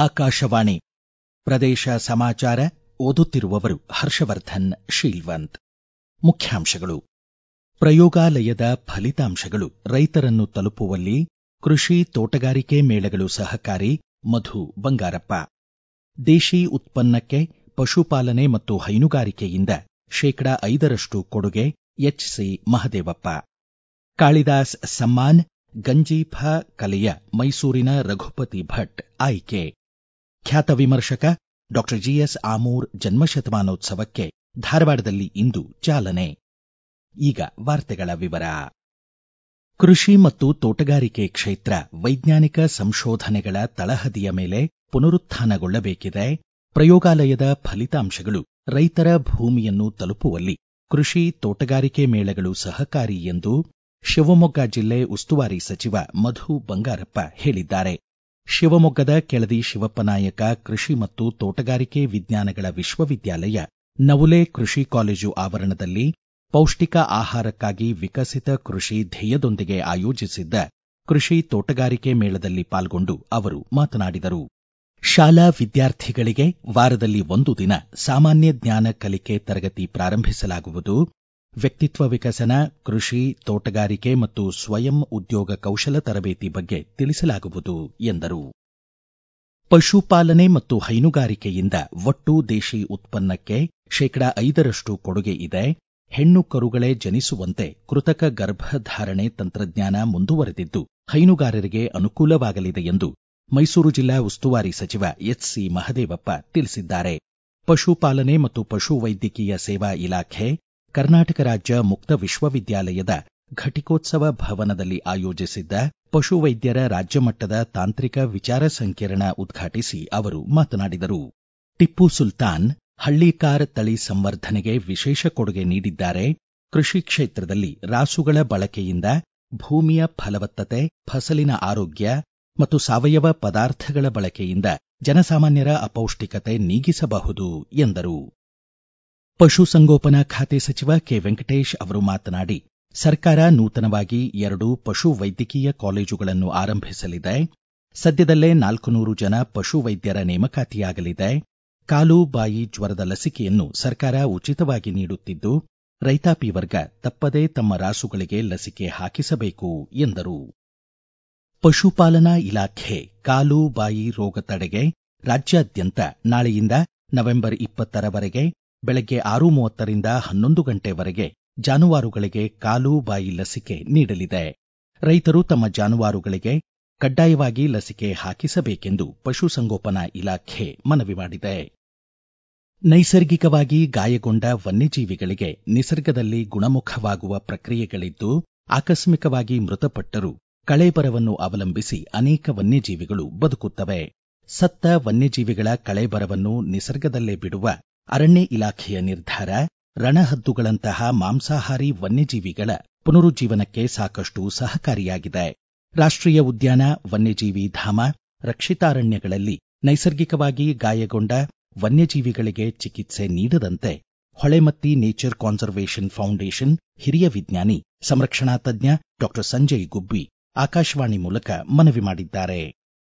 ಆಕಾಶವಾಣಿ ಪ್ರದೇಶ ಸಮಾಚಾರ ಓದುತ್ತಿರುವವರು ಹರ್ಷವರ್ಧನ್ ಶೀಲ್ವಂತ್ ಮುಖ್ಯಾಂಶಗಳು ಪ್ರಯೋಗಾಲಯದ ಫಲಿತಾಂಶಗಳು ರೈತರನ್ನು ತಲುಪುವಲ್ಲಿ ಕೃಷಿ ತೋಟಗಾರಿಕೆ ಮೇಳಗಳು ಸಹಕಾರಿ ಮಧು ಬಂಗಾರಪ್ಪ ದೇಶಿ ಉತ್ಪನ್ನಕ್ಕೆ ಪಶುಪಾಲನೆ ಮತ್ತು ಹೈನುಗಾರಿಕೆಯಿಂದ ಶೇಕಡ ಐದರಷ್ಟು ಕೊಡುಗೆ ಎಚ್ಸಿ ಮಹದೇವಪ್ಪ ಕಾಳಿದಾಸ್ ಸಮ್ಮಾನ್ ಗಂಜೀಫ ಕಲೆಯ ಮೈಸೂರಿನ ರಘುಪತಿ ಭಟ್ ಆಯ್ಕೆ ಖ್ಯಾತ ವಿಮರ್ಶಕ ಡಾಕ್ಟರ್ ಜಿಎಸ್ ಆಮೂರ್ ಜನ್ಮಶತಮಾನೋತ್ಸವಕ್ಕೆ ಧಾರವಾಡದಲ್ಲಿ ಇಂದು ಚಾಲನೆ ಈಗ ವಾರ್ತೆಗಳ ವಿವರ ಕೃಷಿ ಮತ್ತು ತೋಟಗಾರಿಕೆ ಕ್ಷೇತ್ರ ವೈಜ್ಞಾನಿಕ ಸಂಶೋಧನೆಗಳ ತಳಹದಿಯ ಮೇಲೆ ಪುನರುತ್ಥಾನಗೊಳ್ಳಬೇಕಿದೆ ಪ್ರಯೋಗಾಲಯದ ಫಲಿತಾಂಶಗಳು ರೈತರ ಭೂಮಿಯನ್ನು ತಲುಪುವಲ್ಲಿ ಕೃಷಿ ತೋಟಗಾರಿಕೆ ಮೇಳಗಳು ಸಹಕಾರಿ ಎಂದು ಶಿವಮೊಗ್ಗ ಜಿಲ್ಲೆ ಉಸ್ತುವಾರಿ ಸಚಿವ ಮಧು ಬಂಗಾರಪ್ಪ ಹೇಳಿದ್ದಾರೆ ಶಿವಮೊಗ್ಗದ ಕೆಳದಿ ಶಿವಪ್ಪನಾಯಕ ಕೃಷಿ ಮತ್ತು ತೋಟಗಾರಿಕೆ ವಿಜ್ಞಾನಗಳ ವಿಶ್ವವಿದ್ಯಾಲಯ ನವುಲೆ ಕೃಷಿ ಕಾಲೇಜು ಆವರಣದಲ್ಲಿ ಪೌಷ್ಟಿಕ ಆಹಾರಕ್ಕಾಗಿ ವಿಕಸಿತ ಕೃಷಿ ಧ್ಯೇಯದೊಂದಿಗೆ ಆಯೋಜಿಸಿದ್ದ ಕೃಷಿ ತೋಟಗಾರಿಕೆ ಮೇಳದಲ್ಲಿ ಪಾಲ್ಗೊಂಡು ಅವರು ಮಾತನಾಡಿದರು ಶಾಲಾ ವಿದ್ಯಾರ್ಥಿಗಳಿಗೆ ವಾರದಲ್ಲಿ ಒಂದು ದಿನ ಸಾಮಾನ್ಯ ಜ್ಞಾನ ಕಲಿಕೆ ತರಗತಿ ಪ್ರಾರಂಭಿಸಲಾಗುವುದು ವ್ಯಕ್ತಿತ್ವ ವಿಕಸನ ಕೃಷಿ ತೋಟಗಾರಿಕೆ ಮತ್ತು ಸ್ವಯಂ ಉದ್ಯೋಗ ಕೌಶಲ ತರಬೇತಿ ಬಗ್ಗೆ ತಿಳಿಸಲಾಗುವುದು ಎಂದರು ಪಶುಪಾಲನೆ ಮತ್ತು ಹೈನುಗಾರಿಕೆಯಿಂದ ಒಟ್ಟು ದೇಶಿ ಉತ್ಪನ್ನಕ್ಕೆ ಶೇಕಡ ಐದರಷ್ಟು ಕೊಡುಗೆ ಇದೆ ಹೆಣ್ಣು ಕರುಗಳೇ ಜನಿಸುವಂತೆ ಕೃತಕ ಗರ್ಭಧಾರಣೆ ತಂತ್ರಜ್ಞಾನ ಮುಂದುವರೆದಿದ್ದು ಹೈನುಗಾರರಿಗೆ ಅನುಕೂಲವಾಗಲಿದೆ ಎಂದು ಮೈಸೂರು ಜಿಲ್ಲಾ ಉಸ್ತುವಾರಿ ಸಚಿವ ಎಚ್ಸಿ ಮಹದೇವಪ್ಪ ತಿಳಿಸಿದ್ದಾರೆ ಪಶುಪಾಲನೆ ಮತ್ತು ಪಶು ವೈದ್ಯಕೀಯ ಸೇವಾ ಇಲಾಖೆ ಕರ್ನಾಟಕ ರಾಜ್ಯ ಮುಕ್ತ ವಿಶ್ವವಿದ್ಯಾಲಯದ ಘಟಿಕೋತ್ಸವ ಭವನದಲ್ಲಿ ಆಯೋಜಿಸಿದ್ದ ಪಶುವೈದ್ಯರ ರಾಜ್ಯಮಟ್ಟದ ತಾಂತ್ರಿಕ ವಿಚಾರ ಸಂಕಿರಣ ಉದ್ಘಾಟಿಸಿ ಅವರು ಮಾತನಾಡಿದರು ಟಿಪ್ಪು ಸುಲ್ತಾನ್ ಹಳ್ಳಿಕಾರ್ ತಳಿ ಸಂವರ್ಧನೆಗೆ ವಿಶೇಷ ಕೊಡುಗೆ ನೀಡಿದ್ದಾರೆ ಕೃಷಿ ಕ್ಷೇತ್ರದಲ್ಲಿ ರಾಸುಗಳ ಬಳಕೆಯಿಂದ ಭೂಮಿಯ ಫಲವತ್ತತೆ ಫಸಲಿನ ಆರೋಗ್ಯ ಮತ್ತು ಸಾವಯವ ಪದಾರ್ಥಗಳ ಬಳಕೆಯಿಂದ ಜನಸಾಮಾನ್ಯರ ಅಪೌಷ್ಟಿಕತೆ ನೀಗಿಸಬಹುದು ಎಂದರು ಪಶುಸಂಗೋಪನಾ ಖಾತೆ ಸಚಿವ ಕೆ ವೆಂಕಟೇಶ್ ಅವರು ಮಾತನಾಡಿ ಸರ್ಕಾರ ನೂತನವಾಗಿ ಎರಡು ಪಶು ವೈದ್ಯಕೀಯ ಕಾಲೇಜುಗಳನ್ನು ಆರಂಭಿಸಲಿದೆ ಸದ್ಯದಲ್ಲೇ ನಾಲ್ಕು ನೂರು ಜನ ಪಶು ವೈದ್ಯರ ನೇಮಕಾತಿಯಾಗಲಿದೆ ಕಾಲು ಬಾಯಿ ಜ್ವರದ ಲಸಿಕೆಯನ್ನು ಸರ್ಕಾರ ಉಚಿತವಾಗಿ ನೀಡುತ್ತಿದ್ದು ರೈತಾಪಿ ವರ್ಗ ತಪ್ಪದೇ ತಮ್ಮ ರಾಸುಗಳಿಗೆ ಲಸಿಕೆ ಹಾಕಿಸಬೇಕು ಎಂದರು ಪಶುಪಾಲನಾ ಇಲಾಖೆ ಕಾಲು ಬಾಯಿ ರೋಗ ತಡೆಗೆ ರಾಜ್ಯಾದ್ಯಂತ ನಾಳೆಯಿಂದ ನವೆಂಬರ್ ಇಪ್ಪತ್ತರವರೆಗೆ ಬೆಳಗ್ಗೆ ಆರು ಮೂವತ್ತರಿಂದ ಹನ್ನೊಂದು ಗಂಟೆವರೆಗೆ ಜಾನುವಾರುಗಳಿಗೆ ಕಾಲು ಬಾಯಿ ಲಸಿಕೆ ನೀಡಲಿದೆ ರೈತರು ತಮ್ಮ ಜಾನುವಾರುಗಳಿಗೆ ಕಡ್ಡಾಯವಾಗಿ ಲಸಿಕೆ ಹಾಕಿಸಬೇಕೆಂದು ಪಶುಸಂಗೋಪನಾ ಇಲಾಖೆ ಮನವಿ ಮಾಡಿದೆ ನೈಸರ್ಗಿಕವಾಗಿ ಗಾಯಗೊಂಡ ವನ್ಯಜೀವಿಗಳಿಗೆ ನಿಸರ್ಗದಲ್ಲಿ ಗುಣಮುಖವಾಗುವ ಪ್ರಕ್ರಿಯೆಗಳಿದ್ದು ಆಕಸ್ಮಿಕವಾಗಿ ಮೃತಪಟ್ಟರೂ ಕಳೇಬರವನ್ನು ಅವಲಂಬಿಸಿ ಅನೇಕ ವನ್ಯಜೀವಿಗಳು ಬದುಕುತ್ತವೆ ಸತ್ತ ವನ್ಯಜೀವಿಗಳ ಕಳೇಬರವನ್ನು ನಿಸರ್ಗದಲ್ಲೇ ಬಿಡುವ ಅರಣ್ಯ ಇಲಾಖೆಯ ನಿರ್ಧಾರ ರಣಹದ್ದುಗಳಂತಹ ಮಾಂಸಾಹಾರಿ ವನ್ಯಜೀವಿಗಳ ಪುನರುಜ್ಜೀವನಕ್ಕೆ ಸಾಕಷ್ಟು ಸಹಕಾರಿಯಾಗಿದೆ ರಾಷ್ಟ್ರೀಯ ಉದ್ಯಾನ ವನ್ಯಜೀವಿ ಧಾಮ ರಕ್ಷಿತಾರಣ್ಯಗಳಲ್ಲಿ ನೈಸರ್ಗಿಕವಾಗಿ ಗಾಯಗೊಂಡ ವನ್ಯಜೀವಿಗಳಿಗೆ ಚಿಕಿತ್ಸೆ ನೀಡದಂತೆ ಹೊಳೆಮತ್ತಿ ನೇಚರ್ ಕಾನ್ಸರ್ವೇಷನ್ ಫೌಂಡೇಶನ್ ಹಿರಿಯ ವಿಜ್ಞಾನಿ ಸಂರಕ್ಷಣಾ ತಜ್ಞ ಡಾಕ್ಟರ್ ಸಂಜಯ್ ಗುಬ್ಬಿ ಆಕಾಶವಾಣಿ ಮೂಲಕ ಮನವಿ ಮಾಡಿದ್ದಾರೆ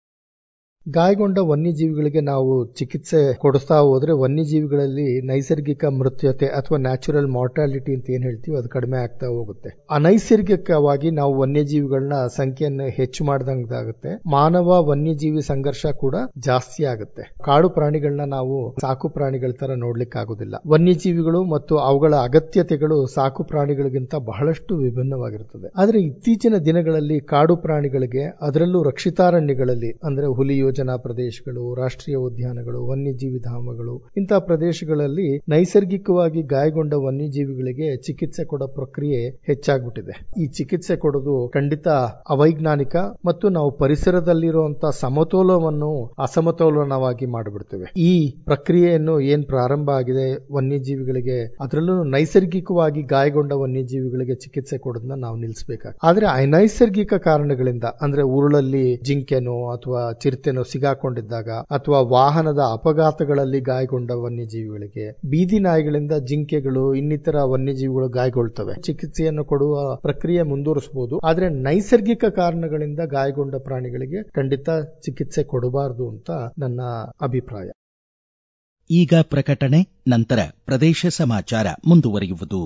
ಗಾಯಗೊಂಡ ವನ್ಯಜೀವಿಗಳಿಗೆ ನಾವು ಚಿಕಿತ್ಸೆ ಕೊಡಿಸ್ತಾ ಹೋದ್ರೆ ವನ್ಯಜೀವಿಗಳಲ್ಲಿ ನೈಸರ್ಗಿಕ ಮೃತ್ಯತೆ ಅಥವಾ ನ್ಯಾಚುರಲ್ ಮಾರ್ಟಾಲಿಟಿ ಅಂತ ಏನ್ ಹೇಳ್ತೀವಿ ಅದು ಕಡಿಮೆ ಆಗ್ತಾ ಹೋಗುತ್ತೆ ಅನೈಸರ್ಗಿಕವಾಗಿ ನಾವು ವನ್ಯಜೀವಿಗಳನ್ನ ಸಂಖ್ಯೆಯನ್ನು ಹೆಚ್ಚು ಮಾಡಿದಂಗಾಗುತ್ತೆ ಮಾನವ ವನ್ಯಜೀವಿ ಸಂಘರ್ಷ ಕೂಡ ಜಾಸ್ತಿ ಆಗುತ್ತೆ ಕಾಡು ಪ್ರಾಣಿಗಳನ್ನ ನಾವು ಸಾಕು ಪ್ರಾಣಿಗಳ ತರ ನೋಡ್ಲಿಕ್ಕೆ ಆಗುದಿಲ್ಲ ವನ್ಯಜೀವಿಗಳು ಮತ್ತು ಅವುಗಳ ಅಗತ್ಯತೆಗಳು ಸಾಕು ಪ್ರಾಣಿಗಳಿಗಿಂತ ಬಹಳಷ್ಟು ವಿಭಿನ್ನವಾಗಿರುತ್ತದೆ ಆದ್ರೆ ಇತ್ತೀಚಿನ ದಿನಗಳಲ್ಲಿ ಕಾಡು ಪ್ರಾಣಿಗಳಿಗೆ ಅದರಲ್ಲೂ ರಕ್ಷಿತಾರಣ್ಯಗಳಲ್ಲಿ ಅಂದ್ರೆ ಹುಲಿ ಯೋಜನಾ ಪ್ರದೇಶಗಳು ರಾಷ್ಟ್ರೀಯ ಉದ್ಯಾನಗಳು ವನ್ಯಜೀವಿ ಧಾಮಗಳು ಇಂತಹ ಪ್ರದೇಶಗಳಲ್ಲಿ ನೈಸರ್ಗಿಕವಾಗಿ ಗಾಯಗೊಂಡ ವನ್ಯಜೀವಿಗಳಿಗೆ ಚಿಕಿತ್ಸೆ ಕೊಡೋ ಪ್ರಕ್ರಿಯೆ ಹೆಚ್ಚಾಗ್ಬಿಟ್ಟಿದೆ ಈ ಚಿಕಿತ್ಸೆ ಕೊಡೋದು ಖಂಡಿತ ಅವೈಜ್ಞಾನಿಕ ಮತ್ತು ನಾವು ಪರಿಸರದಲ್ಲಿರುವಂತಹ ಸಮತೋಲವನ್ನು ಅಸಮತೋಲನವಾಗಿ ಮಾಡಿಬಿಡ್ತೇವೆ ಈ ಪ್ರಕ್ರಿಯೆಯನ್ನು ಏನ್ ಪ್ರಾರಂಭ ಆಗಿದೆ ವನ್ಯಜೀವಿಗಳಿಗೆ ಅದರಲ್ಲೂ ನೈಸರ್ಗಿಕವಾಗಿ ಗಾಯಗೊಂಡ ವನ್ಯಜೀವಿಗಳಿಗೆ ಚಿಕಿತ್ಸೆ ಕೊಡೋದನ್ನ ನಾವು ನಿಲ್ಲಿಸಬೇಕಾಗ್ತದೆ ಆದ್ರೆ ಅನೈಸರ್ಗಿಕ ಕಾರಣಗಳಿಂದ ಅಂದ್ರೆ ಉರುಳಲ್ಲಿ ಜಿಂಕೆನೋ ಅಥವಾ ಚಿರತೆನೋ ಏನು ಸಿಗಾಕೊಂಡಿದ್ದಾಗ ಅಥವಾ ವಾಹನದ ಅಪಘಾತಗಳಲ್ಲಿ ಗಾಯಗೊಂಡ ವನ್ಯಜೀವಿಗಳಿಗೆ ಬೀದಿ ನಾಯಿಗಳಿಂದ ಜಿಂಕೆಗಳು ಇನ್ನಿತರ ವನ್ಯಜೀವಿಗಳು ಗಾಯಗೊಳ್ತವೆ ಚಿಕಿತ್ಸೆಯನ್ನು ಕೊಡುವ ಪ್ರಕ್ರಿಯೆ ಮುಂದುವರಿಸಬಹುದು ಆದ್ರೆ ನೈಸರ್ಗಿಕ ಕಾರಣಗಳಿಂದ ಗಾಯಗೊಂಡ ಪ್ರಾಣಿಗಳಿಗೆ ಖಂಡಿತ ಚಿಕಿತ್ಸೆ ಕೊಡಬಾರದು ಅಂತ ನನ್ನ ಅಭಿಪ್ರಾಯ ಈಗ ಪ್ರಕಟಣೆ ನಂತರ ಪ್ರದೇಶ ಸಮಾಚಾರ ಮುಂದುವರಿಯುವುದು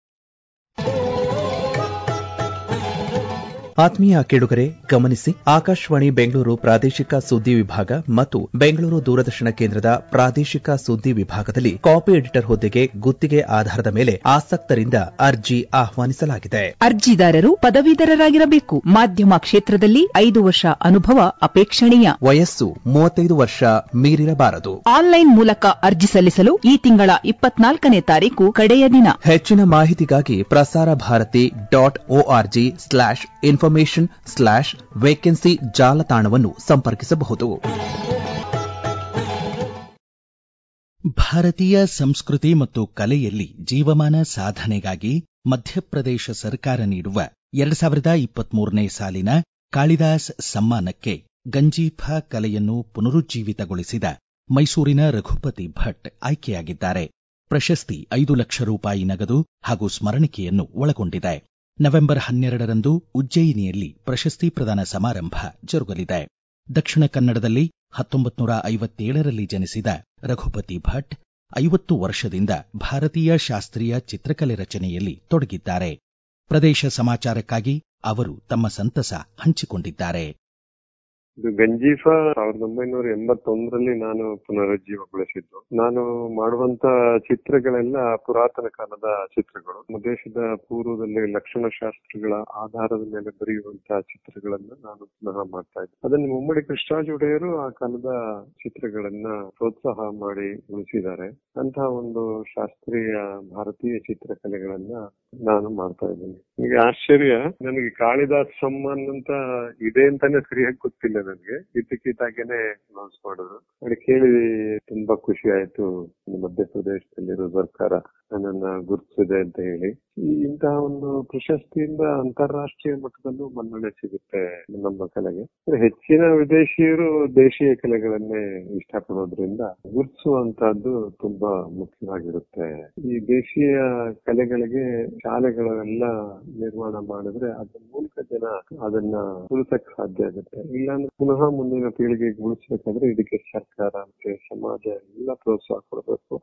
ಆತ್ಮೀಯ ಕೇಳುಗರೆ ಗಮನಿಸಿ ಆಕಾಶವಾಣಿ ಬೆಂಗಳೂರು ಪ್ರಾದೇಶಿಕ ಸುದ್ದಿ ವಿಭಾಗ ಮತ್ತು ಬೆಂಗಳೂರು ದೂರದರ್ಶನ ಕೇಂದ್ರದ ಪ್ರಾದೇಶಿಕ ಸುದ್ದಿ ವಿಭಾಗದಲ್ಲಿ ಕಾಪಿ ಎಡಿಟರ್ ಹುದ್ದೆಗೆ ಗುತ್ತಿಗೆ ಆಧಾರದ ಮೇಲೆ ಆಸಕ್ತರಿಂದ ಅರ್ಜಿ ಆಹ್ವಾನಿಸಲಾಗಿದೆ ಅರ್ಜಿದಾರರು ಪದವೀಧರರಾಗಿರಬೇಕು ಮಾಧ್ಯಮ ಕ್ಷೇತ್ರದಲ್ಲಿ ಐದು ವರ್ಷ ಅನುಭವ ಅಪೇಕ್ಷಣೀಯ ವಯಸ್ಸು ಮೂವತ್ತೈದು ವರ್ಷ ಮೀರಿರಬಾರದು ಆನ್ಲೈನ್ ಮೂಲಕ ಅರ್ಜಿ ಸಲ್ಲಿಸಲು ಈ ತಿಂಗಳ ಇಪ್ಪತ್ನಾಲ್ಕನೇ ತಾರೀಕು ಕಡೆಯ ದಿನ ಹೆಚ್ಚಿನ ಮಾಹಿತಿಗಾಗಿ Prasar Bharati dot O R G slash information slash vacancy ಜಾಲತಾಣವನ್ನು ಸಂಪರ್ಕಿಸಬಹುದು ಭಾರತೀಯ ಸಂಸ್ಕೃತಿ ಮತ್ತು ಕಲೆಯಲ್ಲಿ ಜೀವಮಾನ ಸಾಧನೆಗಾಗಿ ಮಧ್ಯಪ್ರದೇಶ ಸರ್ಕಾರ ನೀಡುವ ಎರಡು ಸಾವಿರದ ಇಪ್ಪತ್ಮೂರನೇ ಸಾಲಿನ ಕಾಳಿದಾಸ್ ಸಮ್ಮಾನಕ್ಕೆ ಗಂಜೀಫಾ ಕಲೆಯನ್ನು ಪುನರುಜ್ಜೀವಿತಗೊಳಿಸಿದ ಮೈಸೂರಿನ ರಘುಪತಿ ಭಟ್ ಆಯ್ಕೆಯಾಗಿದ್ದಾರೆ ಪ್ರಶಸ್ತಿ ಐದು ಲಕ್ಷ ರೂಪಾಯಿ ನಗದು ಹಾಗೂ ಸ್ಮರಣಿಕೆಯನ್ನು ಒಳಗೊಂಡಿದೆ ನವೆಂಬರ್ ಹನ್ನೆರಡರಂದು ಉಜ್ಜಯಿನಿಯಲ್ಲಿ ಪ್ರಶಸ್ತಿ ಪ್ರದಾನ ಸಮಾರಂಭ ಜರುಗಲಿದೆ ದಕ್ಷಿಣ ಕನ್ನಡದಲ್ಲಿ ಹತ್ತೊಂಬತ್ತು ನೂರ ಐವತ್ತೇಳರಲ್ಲಿ ಜನಿಸಿದ ರಘುಪತಿ ಭಟ್ ಐವತ್ತು ವರ್ಷದಿಂದ ಭಾರತೀಯ ಶಾಸ್ತ್ರೀಯ ಚಿತ್ರಕಲೆ ರಚನೆಯಲ್ಲಿ ತೊಡಗಿದ್ದಾರೆ ಪ್ರದೇಶ ಸಮಾಚಾರಕ್ಕಾಗಿ ಅವರು ತಮ್ಮ ಸಂತಸ ಹಂಚಿಕೊಂಡಿದ್ದಾರೆ ಇದು ಗಂಜೀಫಾ ಸಾವಿರದ ಒಂಬೈನೂರ ಎಂಬತ್ತೊಂದರಲ್ಲಿ ನಾನು ಪುನರುಜ್ಜೀವಗೊಳಿಸಿದ್ದು ನಾನು ಮಾಡುವಂತ ಚಿತ್ರಗಳೆಲ್ಲ ಪುರಾತನ ಕಾಲದ ಚಿತ್ರಗಳು ನಮ್ಮ ದೇಶದ ಪೂರ್ವದಲ್ಲಿ ಲಕ್ಷಣ ಶಾಸ್ತ್ರಗಳ ಆಧಾರದ ಮೇಲೆ ಬರೆಯುವಂತಹ ಚಿತ್ರಗಳನ್ನ ನಾನು ಪುನಃ ಮಾಡ್ತಾ ಇದ್ದೆ ಅದನ್ನು ಮುಮ್ಮಡಿ ಕೃಷ್ಣರಾಜ ಒಡೆಯರು ಆ ಕಾಲದ ಚಿತ್ರಗಳನ್ನ ಪ್ರೋತ್ಸಾಹ ಮಾಡಿ ಉಳಿಸಿದ್ದಾರೆ ಅಂತಹ ಒಂದು ಶಾಸ್ತ್ರೀಯ ಭಾರತೀಯ ಚಿತ್ರಕಲೆಗಳನ್ನ ನಾನು ಮಾಡ್ತಾ ಇದ್ದೀನಿ ಈಗ ಆಶ್ಚರ್ಯ ನನಗೆ ಕಾಳಿದಾಸ್ ಸಮ್ಮಾನ್ ಅಂತ ಇದೆ ಅಂತಾನೆ ಸರಿಯಾಗಿ ಗೊತ್ತಿಲ್ಲ ನನಗೆ ಇದ್ದಕ್ಕಿದ್ದಾಗೇನೆ ಅನೌನ್ಸ್ ಮಾಡೋದು ಅದು ಕೇಳಿ ತುಂಬಾ ಖುಷಿ ಆಯ್ತು ಮಧ್ಯಪ್ರದೇಶದಲ್ಲಿರೋ ಸರ್ಕಾರ ನನ್ನನ್ನ ಗುರುತಿಸಿದೆ ಅಂತ ಹೇಳಿ ಈ ಇಂತಹ ಒಂದು ಪ್ರಶಸ್ತಿಯಿಂದ ಅಂತಾರಾಷ್ಟ್ರೀಯ ಮಟ್ಟದಲ್ಲೂ ಮನ್ನಣೆ ಸಿಗುತ್ತೆ ನಮ್ಮ ಕಲೆಗೆ ಹೆಚ್ಚಿನ ವಿದೇಶಿಯರು ದೇಶೀಯ ಕಲೆಗಳನ್ನೇ ಇಷ್ಟಪಡೋದ್ರಿಂದ ಗುರುತಿಸುವಂತಹದ್ದು ತುಂಬಾ ಮುಖ್ಯವಾಗಿರುತ್ತೆ ಈ ದೇಶೀಯ ಕಲೆಗಳಿಗೆ ಶಾಲೆಗಳೆಲ್ಲ ನಿರ್ಮಾಣ ಮಾಡಿದ್ರೆ ಅದ್ರ ಮೂಲಕ ಜನ ಅದನ್ನ ಉಳಿಸಕ್ ಸಾಧ್ಯ ಆಗುತ್ತೆ ಇಲ್ಲಾಂದ್ರೆ ಪುನಃ ಮುಂದಿನ ಪೀಳಿಗೆಗೆ ಉಳಿಸ್ಬೇಕಾದ್ರೆ ಇದಕ್ಕೆ ಸರ್ಕಾರ ಮತ್ತೆ ಸಮಾಜ ಎಲ್ಲ ಪ್ರೋತ್ಸಾಹ ಕೊಡಬೇಕು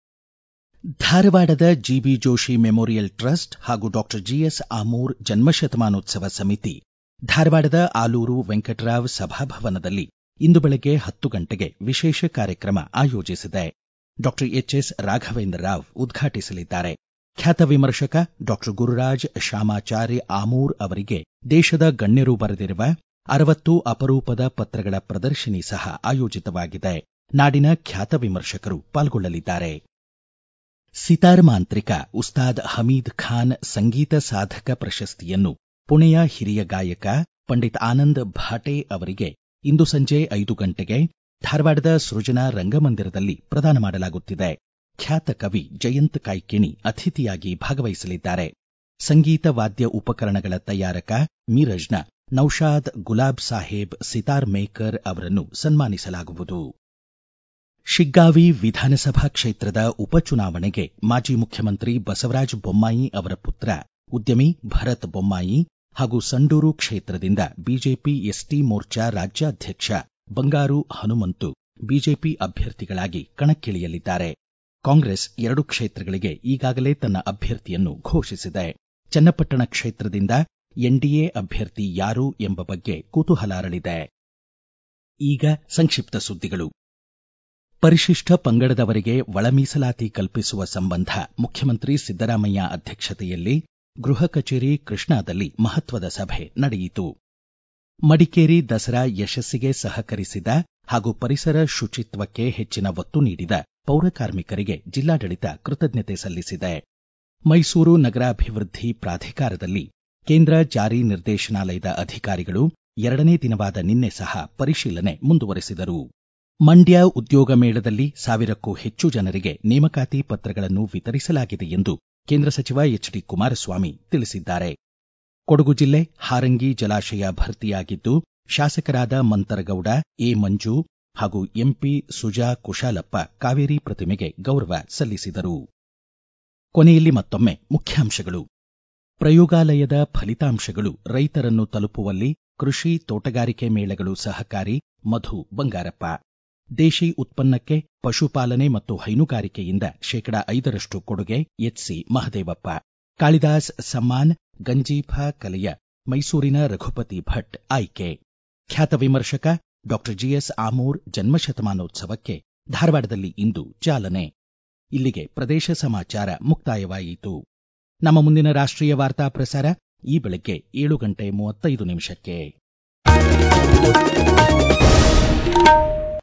ಧಾರವಾಡದ ಜಿಬಿ ಜೋಶಿ ಮೆಮೋರಿಯಲ್ ಟ್ರಸ್ಟ್ ಹಾಗೂ ಡಾಕ್ಟರ್ ಜಿಎಸ್ ಆಮೂರ್ ಜನ್ಮಶತಮಾನೋತ್ಸವ ಸಮಿತಿ ಧಾರವಾಡದ ಆಲೂರು ವೆಂಕಟರಾವ್ ಸಭಾಭವನದಲ್ಲಿ ಇಂದು ಬೆಳಗ್ಗೆ ಹತ್ತು ಗಂಟೆಗೆ ವಿಶೇಷ ಕಾರ್ಯಕ್ರಮ ಆಯೋಜಿಸಿದೆ ಡಾಕ್ಟರ್ ಎಚ್ಎಸ್ ರಾಘವೇಂದ್ರ ರಾವ್ ಉದ್ಘಾಟಿಸಲಿದ್ದಾರೆ ಖ್ಯಾತ ವಿಮರ್ಶಕ ಡಾಕ್ಟರ್ ಗುರುರಾಜ್ ಶ್ಯಾಮಾಚಾರ್ಯ ಆಮೂರ್ ಅವರಿಗೆ ದೇಶದ ಗಣ್ಯರು ಬರೆದಿರುವ ಅರವತ್ತು ಅಪರೂಪದ ಪತ್ರಗಳ ಪ್ರದರ್ಶನಿ ಸಹ ಆಯೋಜಿತವಾಗಿದೆ ನಾಡಿನ ಖ್ಯಾತ ವಿಮರ್ಶಕರು ಪಾಲ್ಗೊಳ್ಳಲಿದ್ದಾರೆ ಸಿತಾರ್ ಮಾಂತ್ರಿಕ ಉಸ್ತಾದ್ ಹಮೀದ್ ಖಾನ್ ಸಂಗೀತ ಸಾಧಕ ಪ್ರಶಸ್ತಿಯನ್ನು ಪುಣೆಯ ಹಿರಿಯ ಗಾಯಕ ಪಂಡಿತ್ ಆನಂದ್ ಭಾಟೆ ಅವರಿಗೆ ಇಂದು ಸಂಜೆ ಐದು ಗಂಟೆಗೆ ಧಾರವಾಡದ ಸೃಜನಾ ರಂಗಮಂದಿರದಲ್ಲಿ ಪ್ರದಾನ ಮಾಡಲಾಗುತ್ತಿದೆ ಖ್ಯಾತ ಕವಿ ಜಯಂತ್ ಕಾಯ್ಕಿಣಿ ಅತಿಥಿಯಾಗಿ ಭಾಗವಹಿಸಲಿದ್ದಾರೆ ಸಂಗೀತ ವಾದ್ಯ ಉಪಕರಣಗಳ ತಯಾರಕ ಮೀರಜ್ನ ನೌಶಾದ್ ಗುಲಾಬ್ ಸಾಹೇಬ್ ಸಿತಾರ್ ಮೇಕರ್ ಅವರನ್ನು ಸನ್ಮಾನಿಸಲಾಗುವುದು ಶಿಗ್ಗಾವಿ ವಿಧಾನಸಭಾ ಕ್ಷೇತ್ರದ ಉಪಚುನಾವಣೆಗೆ ಮಾಜಿ ಮುಖ್ಯಮಂತ್ರಿ ಬಸವರಾಜ ಬೊಮ್ಮಾಯಿ ಅವರ ಪುತ್ರ ಉದ್ಯಮಿ ಭರತ್ ಬೊಮ್ಮಾಯಿ ಹಾಗೂ ಸಂಡೂರು ಕ್ಷೇತ್ರದಿಂದ ಬಿಜೆಪಿ ಎಸ್ಟಿ ಮೋರ್ಚಾ ರಾಜ್ಯಾಧ್ಯಕ್ಷ ಬಂಗಾರು ಹನುಮಂತು ಬಿಜೆಪಿ ಅಭ್ಯರ್ಥಿಗಳಾಗಿ ಕಣಕ್ಕಿಳಿಯಲಿದ್ದಾರೆ ಕಾಂಗ್ರೆಸ್ ಎರಡು ಕ್ಷೇತ್ರಗಳಿಗೆ ಈಗಾಗಲೇ ತನ್ನ ಅಭ್ಯರ್ಥಿಯನ್ನು ಘೋಷಿಸಿದೆ ಚನ್ನಪಟ್ಟಣ ಕ್ಷೇತ್ರದಿಂದ ಎನ್ಡಿಎ ಅಭ್ಯರ್ಥಿ ಯಾರು ಎಂಬ ಬಗ್ಗೆ ಕುತೂಹಲ ಅರಳಿದೆ ಈಗ ಸಂಕ್ಷಿಪ್ತ ಸುದ್ದಿಗಳು ಪರಿಶಿಷ್ಟ ಪಂಗಡದವರಿಗೆ ಒಳ ಮೀಸಲಾತಿ ಕಲ್ಪಿಸುವ ಸಂಬಂಧ ಮುಖ್ಯಮಂತ್ರಿ ಸಿದ್ದರಾಮಯ್ಯ ಅಧ್ಯಕ್ಷತೆಯಲ್ಲಿ ಗೃಹ ಕಚೇರಿ ಕೃಷ್ಣಾದಲ್ಲಿ ಮಹತ್ವದ ಸಭೆ ನಡೆಯಿತು ಮಡಿಕೇರಿ ದಸರಾ ಯಶಸ್ಸಿಗೆ ಸಹಕರಿಸಿದ ಹಾಗೂ ಪರಿಸರ ಶುಚಿತ್ವಕ್ಕೆ ಹೆಚ್ಚಿನ ಒತ್ತು ನೀಡಿದ ಪೌರ ಕಾರ್ಮಿಕರಿಗೆ ಜಿಲ್ಲಾಡಳಿತ ಕೃತಜ್ಞತೆ ಸಲ್ಲಿಸಿದೆ ಮೈಸೂರು ನಗರಾಭಿವೃದ್ಧಿ ಪ್ರಾಧಿಕಾರದಲ್ಲಿ ಕೇಂದ್ರ ಜಾರಿ ನಿರ್ದೇಶನಾಲಯದ ಅಧಿಕಾರಿಗಳು ಎರಡನೇ ದಿನವಾದ ನಿನ್ನೆ ಸಹ ಪರಿಶೀಲನೆ ಮುಂದುವರೆಸಿದರು ಮಂಡ್ಯ ಉದ್ಯೋಗ ಮೇಳದಲ್ಲಿ ಸಾವಿರಕ್ಕೂ ಹೆಚ್ಚು ಜನರಿಗೆ ನೇಮಕಾತಿ ಪತ್ರಗಳನ್ನು ವಿತರಿಸಲಾಗಿದೆ ಎಂದು ಕೇಂದ್ರ ಸಚಿವ ಎಚ್ ಡಿ ಕುಮಾರಸ್ವಾಮಿ ತಿಳಿಸಿದ್ದಾರೆ ಕೊಡಗು ಜಿಲ್ಲೆ ಹಾರಂಗಿ ಜಲಾಶಯ ಭರ್ತಿಯಾಗಿದ್ದು ಶಾಸಕರಾದ ಮಂತರಗೌಡ ಎ ಮಂಜು ಹಾಗೂ ಎಂಪಿ ಸುಜಾ ಕುಶಾಲಪ್ಪ ಕಾವೇರಿ ಪ್ರತಿಮೆಗೆ ಗೌರವ ಸಲ್ಲಿಸಿದರು ಕೊನೆಯಲ್ಲಿ ಮತ್ತೊಮ್ಮೆ ಮುಖ್ಯಾಂಶಗಳು ಪ್ರಯೋಗಾಲಯದ ಫಲಿತಾಂಶಗಳು ರೈತರನ್ನು ತಲುಪುವಲ್ಲಿ ಕೃಷಿ ತೋಟಗಾರಿಕೆ ಮೇಳಗಳು ಸಹಕಾರಿ ಮಧು ಬಂಗಾರಪ್ಪ ದೇಶಿ ಉತ್ಪನ್ನಕ್ಕೆ ಪಶುಪಾಲನೆ ಮತ್ತು ಹೈನುಗಾರಿಕೆಯಿಂದ ಶೇಕಡ ಐದರಷ್ಟು ಕೊಡುಗೆ ಎಚ್ಸಿ ಮಹದೇವಪ್ಪ ಕಾಳಿದಾಸ್ ಸಮ್ಮಾನ್ ಗಂಜೀಫಾ ಕಲೆಯ ಮೈಸೂರಿನ ರಘುಪತಿ ಭಟ್ ಆಯ್ಕೆ ಖ್ಯಾತ ವಿಮರ್ಶಕ ಡಾಕ್ಟರ್ ಜಿಎಸ್ ಆಮೂರ್ ಜನ್ಮಶತಮಾನೋತ್ಸವಕ್ಕೆ ಧಾರವಾಡದಲ್ಲಿ ಇಂದು ಚಾಲನೆ ಇಲ್ಲಿಗೆ ಪ್ರದೇಶ ಸಮಾಚಾರ ಮುಕ್ತಾಯವಾಯಿತು ನಮ್ಮ ಮುಂದಿನ ರಾಷ್ಟ್ರೀಯ ವಾರ್ತಾ ಪ್ರಸಾರ ಈ ಬೆಳಗ್ಗೆ ಏಳು ಗಂಟೆ ಮೂವತ್ತೈದು ನಿಮಿಷಕ್ಕೆ